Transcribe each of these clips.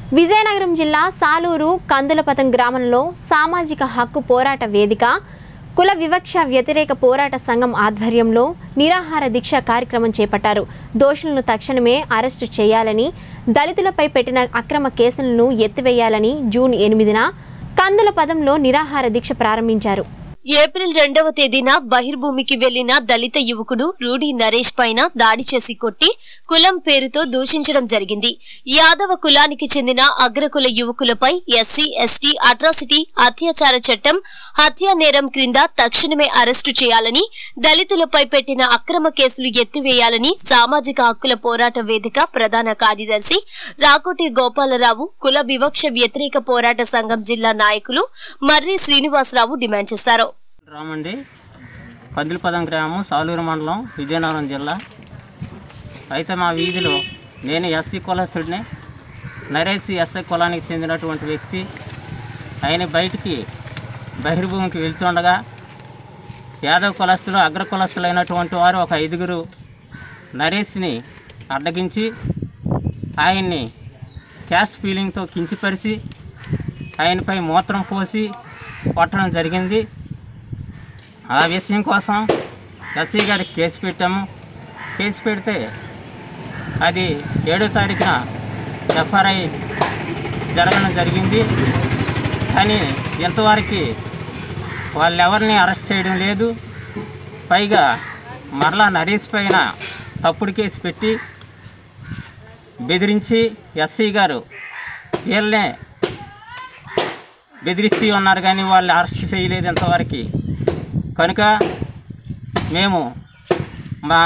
విజయనగరం జిల్లా సాలూరు కందులపతం గ్రామంలో సామాజిక హక్కు పోరాట వేదిక కుల వివక్ష వ్యతిరేక పోరాట సంఘం ఆధ్వర్యంలో నిరాహార దీక్ష కార్యక్రమం చేపట్టారు దోషులను తక్షణమే అరెస్టు చేయాలని దళితులపై పెట్టిన అక్రమ కేసులను ఎత్తివేయాలని జూన్ ఎనిమిదిన కందుల పదంలో నిరాహార దీక్ష ప్రారంభించారు ఏప్రిల్ రెండవ తేదీన బహిర్భూమికి వెళ్లిన దళిత యువకుడు రూడీ నరేష్ పైన దాడి చేసి కొట్టి కులం పేరుతో దూషించడం జరిగింది యాదవ కులానికి చెందిన అగ్రకుల యువకులపై ఎస్సీ ఎస్టీ అట్రాసిటీ అత్యాచార చట్టం హత్యా నేరం క్రింద తక్షణమే అరెస్టు చేయాలని దళితులపై పెట్టిన అక్రమ కేసులు ఎత్తివేయాలని సామాజిక హక్కుల పోరాట వేదిక ప్రధాన కార్యదర్శి రాకోటి గోపాలరావు కుల వివక్ష వ్యతిరేక పోరాట సంఘం జిల్లా నాయకులు మర్రి శ్రీనివాసరావు డిమాండ్ చేశారు రామండి కందులపదం గ్రామం సాలూరు మండలం విజయనగరం జిల్లా అయితే మా వీధిలో నేను ఎస్సీ కులస్తుడిని నరేష్ ఎస్ఐ కులానికి చెందినటువంటి వ్యక్తి ఆయన బయటికి బహిర్భూమికి వెళ్తుండగా యాదవ కులస్తులు అగ్ర కులస్తులైనటువంటి వారు ఒక ఐదుగురు నరేష్ని అడ్డగించి ఆయన్ని క్యాస్ట్ ఫీలింగ్తో కించిపరిచి ఆయనపై మూత్రం పోసి కొట్టడం జరిగింది ఆ విషయం కోసం ఎస్సీ గారికి కేసు పెట్టాము కేసు పెడితే అది ఏడో తారీఖున ఎఫ్ఆర్ఐ జరగడం జరిగింది కానీ ఇంతవరకు వాళ్ళెవరిని అరెస్ట్ చేయడం లేదు పైగా మరలా నరేష్ పైన తప్పుడు కేసు పెట్టి బెదిరించి ఎస్సీ గారు వీళ్ళనే బెదిరిస్తూ ఉన్నారు కానీ వాళ్ళు అరెస్ట్ చేయలేదు ఇంతవరకు కనుక మేము మా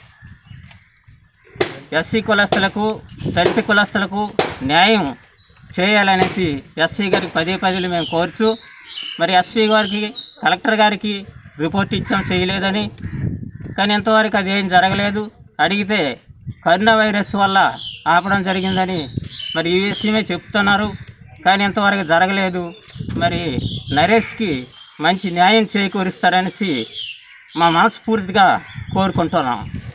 ఎస్సీ కులస్తులకు దళిత కులస్తులకు న్యాయం చేయాలనేసి ఎస్సీ గారికి పదే పదేలు మేము కోరుచు మరి ఎస్పీ గారికి కలెక్టర్ గారికి రిపోర్ట్ ఇచ్చాం చేయలేదని కానీ ఇంతవరకు అదేం జరగలేదు అడిగితే కరోనా వైరస్ వల్ల ఆపడం జరిగిందని మరి ఈ విషయమే చెప్తున్నారు కానీ ఇంతవరకు జరగలేదు మరి నరేష్కి మంచి న్యాయం చేకూరుస్తారనేసి మా మనస్ఫూర్తిగా కోరుకుంటున్నాం